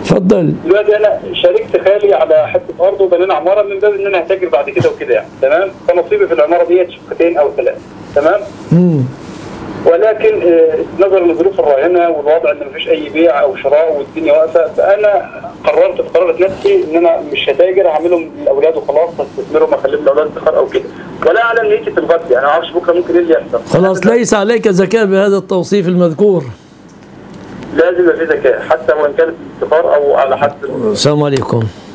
اتفضل دلوقتي انا شاركت خالي على حته ارض وبنينا عماره من باب ان انا هتاجر بعد كده وكده يعني تمام فنصيبي في العماره ديت شقتين او ثلاثه تمام مم. ولكن آه، نظرا للظروف الراهنه والوضع ان مفيش اي بيع او شراء والدنيا واقفه فانا قررت بقرارة نفسي ان انا مش هتاجر هعملهم للاولاد وخلاص هستثمرهم اخليهم الاولاد ادخار او كده ولا اعلم نيتي في الغد يعني ما اعرفش بكره ممكن ايه اللي يحصل خلاص ليس عليك زكاة بهذا التوصيف المذكور لازم يبقى في ذكاء حتى وان كانت استثمار او على حد السلام عليكم